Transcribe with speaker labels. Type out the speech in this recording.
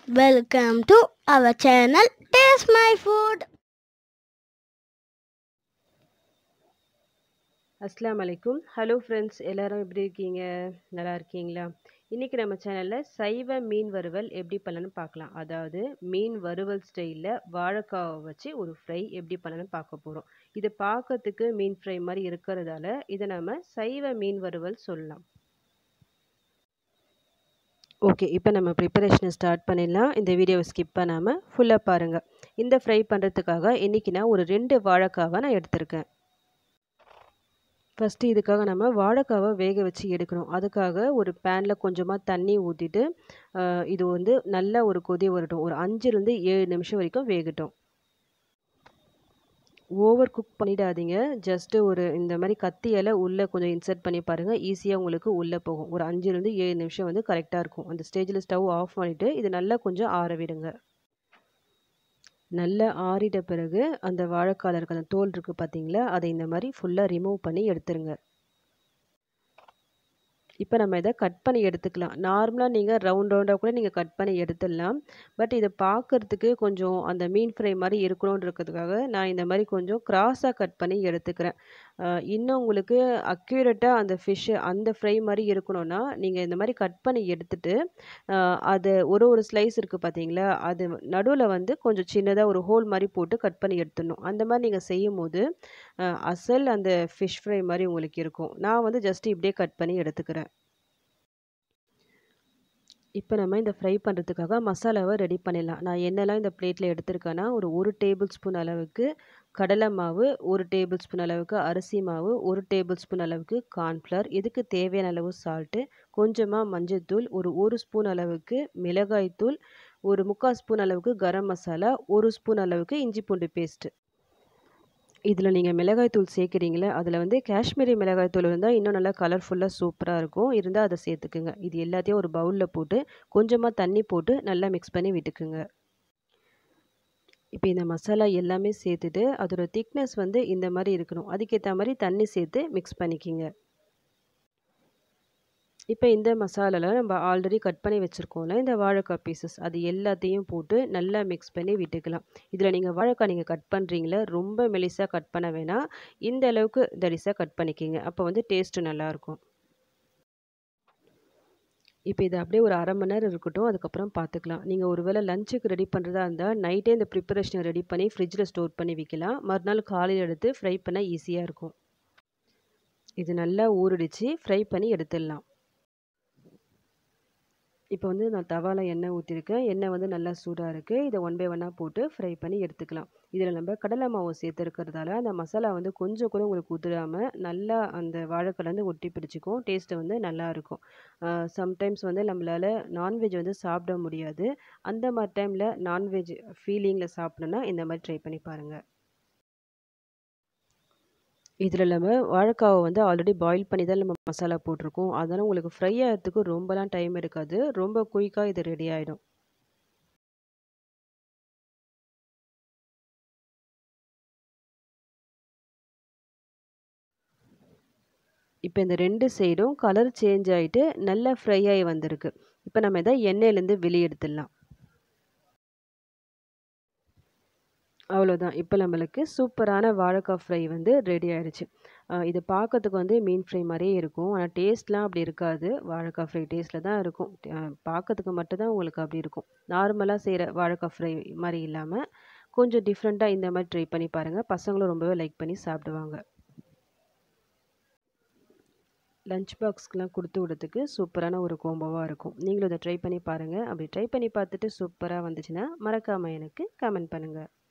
Speaker 1: Welcome to our channel Taste My Food.
Speaker 2: அஸ்லாம் அலைக்கும் hello friends எல்லாரும் எப்படி இருக்கீங்க நல்லா இருக்கீங்களா இன்றைக்கி நம்ம சேனலில் சைவ மீன் வறுவல் எப்படி பண்ணலான்னு பார்க்கலாம் அதாவது மீன் வறுவல் ஸ்டைலில் வாழைக்காவை வச்சு ஒரு ஃப்ரை எப்படி பண்ணலான்னு பார்க்க போகிறோம் இது பார்க்கறதுக்கு மீன் ஃப்ரை மாதிரி இருக்கிறதால இதை நம்ம சைவ மீன் வறுவல் சொல்லலாம் ஓகே இப்போ நம்ம ப்ரிப்பரேஷனை ஸ்டார்ட் பண்ணிடலாம் இந்த வீடியோவை ஸ்கிப் பண்ணாமல் ஃபுல்லாக பாருங்கள் இந்த ஃப்ரை பண்ணுறதுக்காக இன்றைக்கி நான் ஒரு ரெண்டு வாழைக்காவை நான் எடுத்திருக்கேன் ஃபஸ்ட்டு இதுக்காக நம்ம வாழைக்காவை வேக வச்சு எடுக்கணும் அதுக்காக ஒரு பேனில் கொஞ்சமாக தண்ணி ஊற்றிட்டு இது வந்து நல்ல ஒரு கொதி வரட்டும் ஒரு அஞ்சுலேருந்து ஏழு நிமிஷம் வரைக்கும் வேகட்டும் ஓவர் குக் பண்ணிடாதீங்க ஜஸ்ட்டு ஒரு இந்த மாதிரி கத்தியால் உள்ளே கொஞ்சம் இன்சர்ட் பண்ணி பாருங்கள் ஈஸியாக உங்களுக்கு உள்ளே போகும் ஒரு அஞ்சுலேருந்து ஏழு நிமிஷம் வந்து கரெக்டாக இருக்கும் அந்த ஸ்டேஜில் ஸ்டவ் ஆஃப் பண்ணிவிட்டு இது நல்லா கொஞ்சம் ஆற விடுங்க நல்லா ஆறிட்ட பிறகு அந்த வாழைக்கால இருக்க அந்த தோல் இருக்குது பார்த்தீங்களா அதை இந்த மாதிரி ஃபுல்லாக ரிமூவ் பண்ணி எடுத்துருங்க இப்போ நம்ம இதை கட் பண்ணி எடுத்துக்கலாம் நார்மலாக நீங்கள் ரவுண்ட் ரவுண்டாக கூட நீங்கள் கட் பண்ணி எடுத்துடலாம் பட் இதை பார்க்குறதுக்கு கொஞ்சம் அந்த மீன் ஃப்ரை மாதிரி இருக்கணுன்றதுக்காக நான் இந்த மாதிரி கொஞ்சம் க்ராஸாக கட் பண்ணி எடுத்துக்கிறேன் இன்னும் உங்களுக்கு அக்யூரேட்டாக அந்த ஃபிஷ்ஷு அந்த ஃப்ரை மாதிரி இருக்கணும்னா நீங்கள் இந்த மாதிரி கட் பண்ணி எடுத்துட்டு அது ஒரு ஒரு ஸ்லைஸ் இருக்குது பார்த்தீங்களா அது நடுவில் வந்து கொஞ்சம் சின்னதாக ஒரு ஹோல் மாதிரி போட்டு கட் பண்ணி எடுத்துடணும் அந்த மாதிரி நீங்கள் செய்யும் போது அசல் அந்த ஃபிஷ் ஃப்ரை மாதிரி உங்களுக்கு இருக்கும் நான் வந்து ஜஸ்ட் இப்படியே கட் பண்ணி எடுத்துக்கிறேன் இப்போ நம்ம இந்த ஃப்ரை பண்ணுறதுக்காக மசாலாவை ரெடி பண்ணிடலாம் நான் என்னெல்லாம் இந்த பிளேட்டில் எடுத்திருக்கேன்னா ஒரு ஒரு டேபிள் ஸ்பூன் அளவுக்கு கடலை மாவு ஒரு டேபிள் ஸ்பூன் அளவுக்கு அரிசி மாவு ஒரு டேபிள் ஸ்பூன் அளவுக்கு கார்ன்ஃப்ளவர் இதுக்கு தேவையான அளவு சால்ட்டு கொஞ்சமாக மஞ்சள்தூள் ஒரு ஒரு ஸ்பூன் அளவுக்கு மிளகாய்த்தூள் ஒரு முக்கால் ஸ்பூன் அளவுக்கு கரம் மசாலா ஒரு ஸ்பூன் அளவுக்கு இஞ்சி பூண்டு பேஸ்ட்டு இதில் நீங்கள் மிளகாய்த்தூள் சேர்க்குறீங்களே அதில் வந்து காஷ்மீரி மிளகாய்த்தூள் இருந்தால் இன்னும் நல்லா கலர்ஃபுல்லாக சூப்பராக இருக்கும் இருந்தால் அதை சேர்த்துக்குங்க இது எல்லாத்தையும் ஒரு பவுலில் போட்டு கொஞ்சமாக தண்ணி போட்டு நல்லா மிக்ஸ் பண்ணி விட்டுக்குங்க இப்போ இந்த மசாலா எல்லாமே சேர்த்துட்டு அதோட திக்னஸ் வந்து இந்த மாதிரி இருக்கணும் அதுக்கேற்ற மாதிரி தண்ணி சேர்த்து மிக்ஸ் பண்ணிக்கிங்க இப்போ இந்த மசாலாவில் நம்ம ஆல்ரெடி கட் பண்ணி வச்சுருக்கோம்ல இந்த வாழைக்காய் பீசஸ் அது எல்லாத்தையும் போட்டு நல்லா மிக்ஸ் பண்ணி விட்டுக்கலாம் இதில் நீங்கள் வாழைக்காய் நீங்கள் கட் பண்ணுறீங்களா ரொம்ப மெலிசாக கட் பண்ண வேணாம் இந்த அளவுக்கு தடிசாக கட் பண்ணிக்கிங்க அப்போ வந்து டேஸ்ட்டு நல்லாயிருக்கும் இப்போ இது அப்படியே ஒரு அரை மணி நேரம் இருக்கட்டும் அதுக்கப்புறம் பார்த்துக்கலாம் நீங்கள் ஒரு வேளை லஞ்சுக்கு ரெடி பண்ணுறதா இருந்தால் நைட்டே இந்த ப்ரிப்பரேஷனை ரெடி பண்ணி ஃப்ரிட்ஜில் ஸ்டோர் பண்ணி வைக்கலாம் மறுநாள் காலையில் எடுத்து ஃப்ரை பண்ண ஈஸியாக இருக்கும் இது நல்லா ஊறிடுச்சு ஃப்ரை பண்ணி எடுத்துடலாம் இப்போ வந்து நான் தவாவில் எண்ணெய் ஊற்றிருக்கேன் எண்ணெய் வந்து நல்லா சூடாக இருக்குது இதை ஒன் பை ஒன்னாக போட்டு ஃப்ரை பண்ணி எடுத்துக்கலாம் இதில் நம்ம கடலை மாவு சேர்த்துருக்கிறதால அந்த மசாலா வந்து கொஞ்சம் கூட உங்களுக்கு உதிராமல் நல்லா அந்த வாழைக்கலந்து ஒட்டி பிடிச்சிக்கும் டேஸ்ட்டு வந்து நல்லாயிருக்கும் சம்டைம்ஸ் வந்து நம்மளால் நான்வெஜ் வந்து சாப்பிட முடியாது அந்த மாதிரி டைமில் நான்வெஜ் ஃபீலிங்கில் சாப்பிடணுன்னா இந்த மாதிரி ட்ரை பண்ணி பாருங்கள் இதில் நம்ம வாழைக்காவை வந்து ஆல்ரெடி பாயில் பண்ணி தான் நம்ம மசாலா போட்டிருக்கோம் அதனால் உங்களுக்கு ஃப்ரை ஆகிறதுக்கு ரொம்பலாம் டைம் இருக்காது ரொம்ப குயிக்காக இது ரெடி ஆகிடும் இப்போ இந்த ரெண்டு சைடும் கலர் சேஞ்ச் ஆகிட்டு நல்லா ஃப்ரை ஆகி வந்திருக்கு இப்போ நம்ம இதை எண்ணெயிலேருந்து வெளியே எடுத்துடலாம் அவ்வளோதான் இப்போ நம்மளுக்கு சூப்பரான வாழைக்காய் ஃப்ரை வந்து ரெடி ஆகிடுச்சு இது பார்க்கறதுக்கு வந்து மீன் ஃப்ரை மாதிரியே இருக்கும் ஆனால் டேஸ்ட்லாம் அப்படி இருக்காது வாழைக்காய் ஃப்ரை டேஸ்ட்டில் தான் இருக்கும் பார்க்கறதுக்கு மட்டும்தான் உங்களுக்கு அப்படி இருக்கும் நார்மலாக செய்கிற வாழைக்காய் ஃப்ரை மாதிரி இல்லாமல் கொஞ்சம் டிஃப்ரெண்ட்டாக இந்த மாதிரி ட்ரை பண்ணி பாருங்கள் பசங்களும் ரொம்பவே லைக் பண்ணி சாப்பிடுவாங்க லஞ்ச் பாக்ஸ்க்கெலாம் கொடுத்து விடுறதுக்கு சூப்பரான ஒரு கோம்போவாக இருக்கும் நீங்களும் இதை ட்ரை பண்ணி பாருங்கள் அப்படி ட்ரை பண்ணி பார்த்துட்டு சூப்பராக வந்துச்சுன்னா மறக்காமல் எனக்கு கமெண்ட் பண்ணுங்கள்